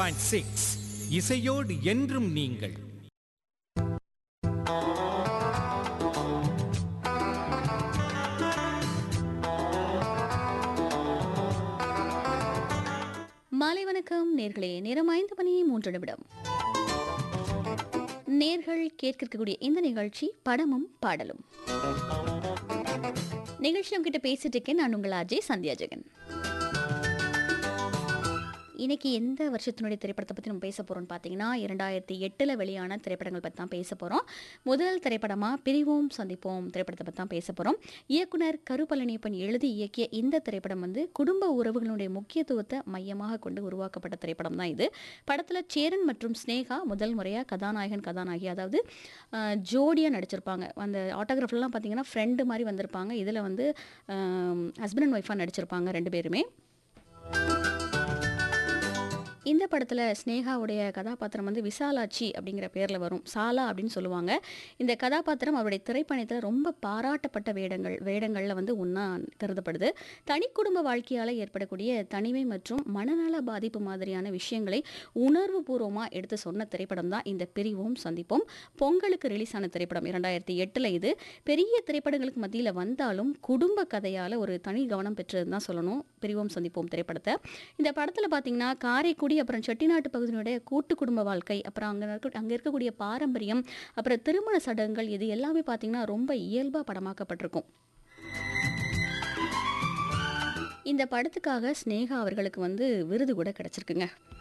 point six இசையோடு என்றும் நீங்கள் மாலை வணக்கம் நேர்களே நேரம் ஐந்து மணி மூன்று நிமிடம் நேர்கள் கேட்கக்கூடிய இந்த நிகழ்ச்சி படமும் பாடலும் நிகழ்ச்சி உங்ககிட்ட பேசிட்டு இருக்கேன் நான் உங்கள் அஜய் சந்தியா ஜெகன் இன்னைக்கு எந்த வருஷத்தினுடைய திரைப்படத்தை பற்றி நம்ம பேச போகிறோம்னு பார்த்தீங்கன்னா இரண்டாயிரத்தி எட்டில் வெளியான திரைப்படங்கள் பற்றி தான் பேச போகிறோம் முதல் திரைப்படமாக பிரிவோம் சந்திப்போம் திரைப்படத்தை பற்றி தான் பேச போகிறோம் இயக்குனர் கருப்பழனியப்பன் எழுதி இயக்கிய இந்த திரைப்படம் வந்து குடும்ப உறவுகளுடைய முக்கியத்துவத்தை மையமாக கொண்டு உருவாக்கப்பட்ட திரைப்படம் தான் இது படத்தில் சேரன் மற்றும் ஸ்னேகா முதல் முறையாக கதாநாயகன் கதாநாயகி அதாவது ஜோடியாக நடிச்சிருப்பாங்க அந்த ஆட்டோகிராஃப்லாம் பார்த்தீங்கன்னா ஃப்ரெண்டு மாதிரி வந்திருப்பாங்க இதில் வந்து ஹஸ்பண்ட் அண்ட் ஒய்ஃபாக நடிச்சிருப்பாங்க ரெண்டு பேருமே இந்த படத்தில் ஸ்னேகாவுடைய கதாபாத்திரம் வந்து விசாலாட்சி அப்படிங்கிற பேரில் வரும் சாலா அப்படின்னு சொல்லுவாங்க இந்த கதாபாத்திரம் அவருடைய திரைப்பயணத்தில் ரொம்ப பாராட்டப்பட்ட வேடங்கள் வேடங்களில் வந்து ஒன்றா கருதப்படுது தனி குடும்ப வாழ்க்கையால் ஏற்படக்கூடிய தனிமை மற்றும் மனநல பாதிப்பு மாதிரியான விஷயங்களை உணர்வுபூர்வமாக எடுத்து சொன்ன திரைப்படம் தான் இந்த பிரிவும் சந்திப்போம் பொங்கலுக்கு ரிலீஸ் ஆன திரைப்படம் இரண்டாயிரத்தி எட்டில் இது பெரிய திரைப்படங்களுக்கு மத்தியில் வந்தாலும் குடும்ப கதையால் ஒரு தனி கவனம் பெற்றதுன்னு தான் சொல்லணும் பிரிவும் சந்திப்போம் திரைப்படத்தை இந்த படத்தில் பார்த்தீங்கன்னா காரைக்குடி அப்புறம் செட்டிநாட்டு பகுதியினுடைய கூட்டு குடும்ப வாழ்க்கை அப்புறம் அங்கே இருக்க அங்கே இருக்கக்கூடிய பாரம்பரியம் அப்புறம் திருமண சடங்குகள் இது எல்லாமே பார்த்தீங்கன்னா ரொம்ப இயல்பாக படமாக்கப்பட்டிருக்கும் இந்த படத்துக்காக ஸ்னேகா அவர்களுக்கு வந்து விருது கூட கிடைச்சிருக்குங்க